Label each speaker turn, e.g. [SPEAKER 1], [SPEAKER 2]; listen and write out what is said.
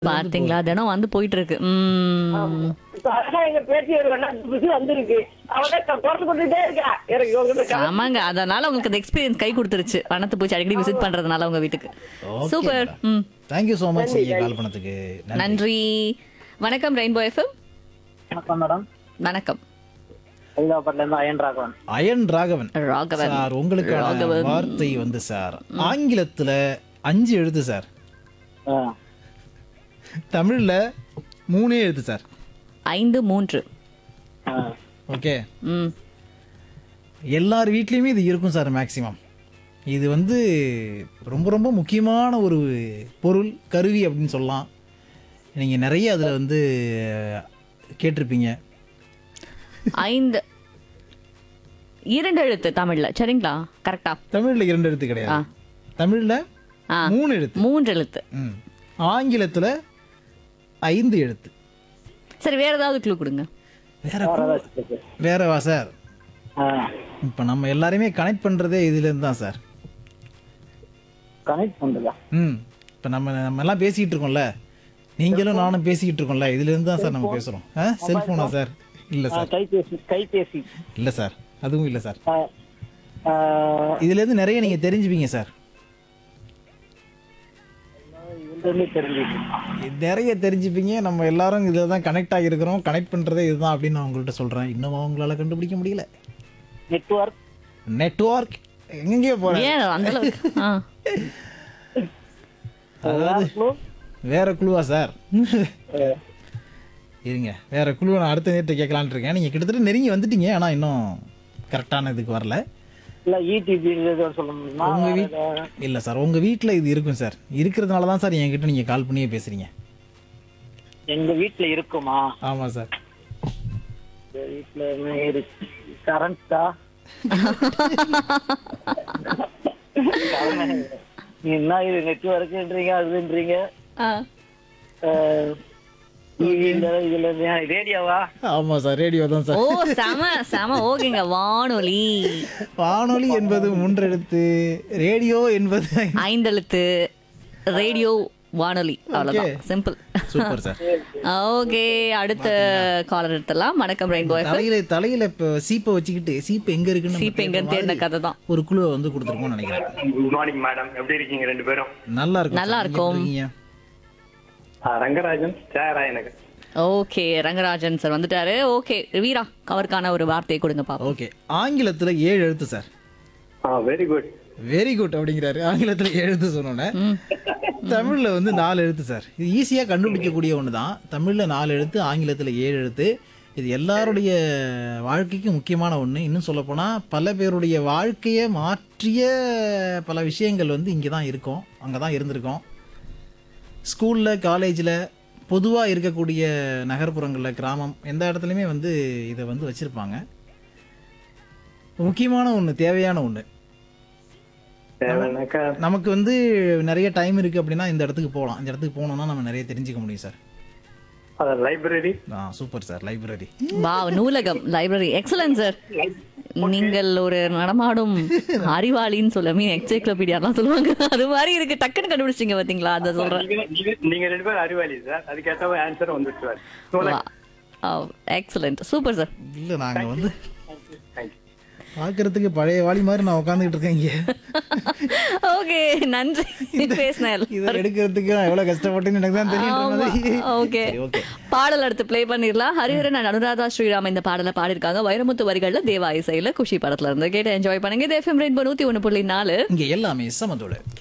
[SPEAKER 1] பாத்தீங்களா தினம் வந்து போயிட்டு இருக்கு உம்
[SPEAKER 2] இப்ப அழகா எங்க பேட்டி ஒரு வேணா புதுசு வந்திருக்கு அவதான் திறந்து கொண்டுட்டே இருக்கா எனக்கு உங்ககிட்ட கா-
[SPEAKER 1] ஆமாங்க அதனால உங்களுக்கு அந்த எக்ஸ்பீரியன்ஸ் கை கொடுத்துருச்சு பணத்தை போச்சு அடிக்கடி விசிட் பண்றதுனால உங்க வீட்டுக்கு சூப்பர் ம்
[SPEAKER 3] தேங்க்யூ ஸோ மச் நீங்க கால் பண்ணதுக்கு நன்றி.
[SPEAKER 1] நன்றி வணக்கம் ரெயின்போ எஃப்எம்
[SPEAKER 2] வணக்கம் மேடம்
[SPEAKER 1] வணக்கம்
[SPEAKER 2] ஹைதராபாத்ல இருந்து அயன் ராகவன்
[SPEAKER 3] அயன் ராகவன்
[SPEAKER 1] ராகவன்
[SPEAKER 3] சார் உங்களுக்கான
[SPEAKER 1] ராகவன்.
[SPEAKER 3] வார்த்தை வந்து சார் ஆங்கிலத்துல அஞ்சு எழுத்து சார்
[SPEAKER 2] ஆ.
[SPEAKER 3] தமிழ்ல மூணே எழுத்து சார்
[SPEAKER 1] ஐந்து மூன்று
[SPEAKER 2] ஆ.
[SPEAKER 3] ஓகே
[SPEAKER 1] ம்
[SPEAKER 3] எல்லார் வீட்லேயுமே இது இருக்கும் சார் மேக்ஸிமம் இது வந்து ரொம்ப ரொம்ப முக்கியமான ஒரு பொருள் கருவி அப்படின்னு சொல்லலாம் நீங்கள் நிறைய அதில் வந்து கேட்டிருப்பீங்க
[SPEAKER 1] ஐந்து இரண்டு எழுத்து தமிழ்ல சரிங்களா கரெக்டா
[SPEAKER 3] தமிழில் இரண்டு எழுத்து
[SPEAKER 1] ஆ.
[SPEAKER 3] கிடையாது தமிழில்
[SPEAKER 1] ஆ
[SPEAKER 3] மூணு எழுத்து
[SPEAKER 1] மூன்று எழுத்து
[SPEAKER 3] ம் ஆங்கிலத்தில் ஐந்து எழுத்து
[SPEAKER 1] சரி வேற ஏதாவது க்ளூ கொடுங்க
[SPEAKER 3] வேற வேறவா சார்
[SPEAKER 2] ஆ.
[SPEAKER 3] இப்போ நம்ம எல்லாரையுமே கனெக்ட் பண்ணுறதே இதுலேருந்து தான் சார்
[SPEAKER 2] கனெக்ட் பண்றதா
[SPEAKER 3] ம் இப்போ நம்ம நம்ம எல்லாம் பேசிக்கிட்டு இருக்கோம்ல நீங்களும் நானும் பேசிக்கிட்டு இருக்கோம்ல இதுலேருந்து தான் சார் நம்ம பேசுகிறோம் ஆ செல்ஃபோனா சார் இல்லை
[SPEAKER 2] ஆ,
[SPEAKER 3] சார்
[SPEAKER 2] கைபேசி கைபேசி
[SPEAKER 3] இல்லை சார் அதுவும் இல்லை சார்
[SPEAKER 2] ஆ. ஆ,
[SPEAKER 3] இதுலேருந்து நிறைய நீங்கள் தெரிஞ்சுப்பீங்க சார்
[SPEAKER 2] இதுலேருந்து தெரிஞ்சுது
[SPEAKER 3] நிறைய தெரிஞ்சுப்பீங்க நம்ம எல்லாரும் இதில் தான் கனெக்ட் ஆகியிருக்கிறோம் கனெக்ட் பண்ணுறதே இதுதான் அப்படின்னு நான் உங்கள்கிட்ட சொல்கிறேன் இன்னும் உங்களால் கண்டுபிடிக்க முடியல
[SPEAKER 2] நெட்வொர்க்
[SPEAKER 3] நெட்வொர்க் எங்கெங்கேயோ போகிறேன்
[SPEAKER 1] ஏன் அந்த அளவுக்கு ஆ
[SPEAKER 3] அதாவது வேற குழுவா சார் இருங்க வேற குழுவை நான் அடுத்த நேரத்தை கேட்கலான்னு இருக்கேன் நீங்கள் கிட்டத்தட்ட நெருங்கி வந்துட்டீங்க ஆனால் இன்னும் கரெக்டான இதுக்கு வரல
[SPEAKER 2] இல்ல ஈடிபி சொல்ல முடியுமா
[SPEAKER 3] உங்க வீட் இல்லை சார் உங்கள் வீட்டில் இது இருக்கும் சார் இருக்கிறதுனால தான் சார் என்கிட்ட நீங்கள் கால் பண்ணியே பேசுகிறீங்க
[SPEAKER 2] எங்க வீட்ல இருக்குமா
[SPEAKER 3] ஆமாம் சார்
[SPEAKER 2] எங்க வீட்ல என்ன இருக்கு கரண்டா நீ என்ன இது நெட்வொர்க்ன்றீங்க அதுன்றீங்க
[SPEAKER 1] ஆ
[SPEAKER 2] டிவில இதுல ரேடியோவா
[SPEAKER 3] ஆமாம் சார் ரேடியோ தான் சார்
[SPEAKER 1] ஓ செம செம ஓகேங்க வானொலி
[SPEAKER 3] வானொலி என்பது மூன்றெழுத்து ரேடியோ என்பது
[SPEAKER 1] ஐந்தெழுத்து ரேடியோ வானொலி அவ்வளவுதான் சிம்பிள்
[SPEAKER 3] சூப்பர் சார்
[SPEAKER 1] ஓகே அடுத்த காலர் எடுத்துலாம் வணக்கம் ரெயின்போ
[SPEAKER 3] தலையில தலையில இப்போ சீப்பை வச்சுக்கிட்டு சீப்பு எங்க இருக்குன்னு நம்ம
[SPEAKER 1] சீப் எங்க
[SPEAKER 3] கேட்குற
[SPEAKER 1] தேடின
[SPEAKER 3] மாதிரி
[SPEAKER 1] கதை தான்
[SPEAKER 3] ஒரு குழுவை வந்து கொடுத்துருக்கோம்னு நினைக்கிறேன்
[SPEAKER 4] குட் மார்னிங் மேடம் எப்படி இருக்கீங்க ரெண்டு பேரும்
[SPEAKER 3] நல்லா இருக்கும்
[SPEAKER 1] நல்லா
[SPEAKER 3] சார். நீங்க
[SPEAKER 1] இருக்கும்.
[SPEAKER 3] எப்படி இருக்கீங்க?
[SPEAKER 4] ஆ, ரங்கராஜன் சேராய நகர்
[SPEAKER 1] ஓகே ரங்கராஜன் சார் வந்துட்டாரு ஓகே வீரா அவருக்கான ஒரு வார்த்தையை கொடுங்க பாப்போம்
[SPEAKER 3] ஓகே ஆங்கிலத்துல ஏழு எழுத்து சார்
[SPEAKER 4] ஆ வெரி குட்
[SPEAKER 3] வெரி குட் அப்படிங்கிறாரு ஆங்கிலத்துல ஏழு எழுத்து சொன்னோன்னே தமிழ்ல வந்து நாலு எழுத்து சார் இது ஈஸியா கண்டுபிடிக்கக்கூடிய ஒன்று தான் தமிழ்ல நாலு எழுத்து ஆங்கிலத்துல ஏழு எழுத்து இது எல்லாருடைய வாழ்க்கைக்கும் முக்கியமான ஒன்று இன்னும் சொல்லப்போனால் பல பேருடைய வாழ்க்கையை மாற்றிய பல விஷயங்கள் வந்து இங்கே தான் இருக்கும் அங்கே தான் இருந்திருக்கோம் ஸ்கூலில் காலேஜில் பொதுவாக இருக்கக்கூடிய நகர்ப்புறங்களில் கிராமம் எந்த இடத்துலையுமே வந்து இதை வந்து வச்சுருப்பாங்க முக்கியமான ஒன்று தேவையான ஒன்று
[SPEAKER 4] தேவைன்னாக்கா
[SPEAKER 3] நமக்கு வந்து நிறைய டைம் இருக்குது அப்படின்னா இந்த இடத்துக்கு போகலாம் இந்த இடத்துக்கு போனோம்னா நம்ம நிறைய தெரிஞ்சுக்க முடியும் சார்
[SPEAKER 4] அது லைப்ரரி
[SPEAKER 3] ஆ சூப்பர் சார் லைப்ரரி
[SPEAKER 1] வா நூலகம் லைப்ரரி எக்ஸலன்ட் சார் நீங்கள் ஒரு நடமாடும் அறிவாளின்னு சொல்ல மீன் எக்ஸைக்ளோபீடியாலாம் சொல்லுவாங்க அது மாதிரி இருக்கு டக்குன்னு கண்டுபிடிச்சிங்க பாத்தீங்களா அதை சொல்றேன்
[SPEAKER 4] நீங்க நீங்க- நீங்க ரெண்டு பேரும் அறிவாளி சார் அதுக்கேற்ற ஆன்சர் வந்துட்டு சார்
[SPEAKER 1] எக்ஸலண்ட் சூப்பர் சார்
[SPEAKER 3] இல்லை நாங்கள் வந்து
[SPEAKER 4] தேங்க்யூ
[SPEAKER 3] பார்க்கறதுக்கு பழைய வாளி மாதிரி நான் உட்காந்துக்கிட்டு இருக்கேன் இங்கே
[SPEAKER 1] ஓகே நன்றி பேசினேன்
[SPEAKER 3] இதை எடுக்கிறதுக்கு நான் எவ்வளோ கஷ்டப்பட்டேன்னு எனக்கு தான் தெரியும் மாதிரி
[SPEAKER 1] ஓகே
[SPEAKER 3] சரி, okay.
[SPEAKER 1] பாடல் அடுத்து ப்ளே பண்ணிடலாம் ஹரிஹரன் and அனுராதா ஸ்ரீராம் இந்த பாடலை பாடிருக்காங்க வைரமுத்து வரிகள்ல தேவா இசையில குஷி படத்துல இருந்து கேட்டு என்ஜாய் பண்ணுங்க இது எஃப்எம் ரெயின்போ நூத்தி ஒண்ணு புள்ளி நாலு
[SPEAKER 3] இங்கே எல்லாமே சமதோட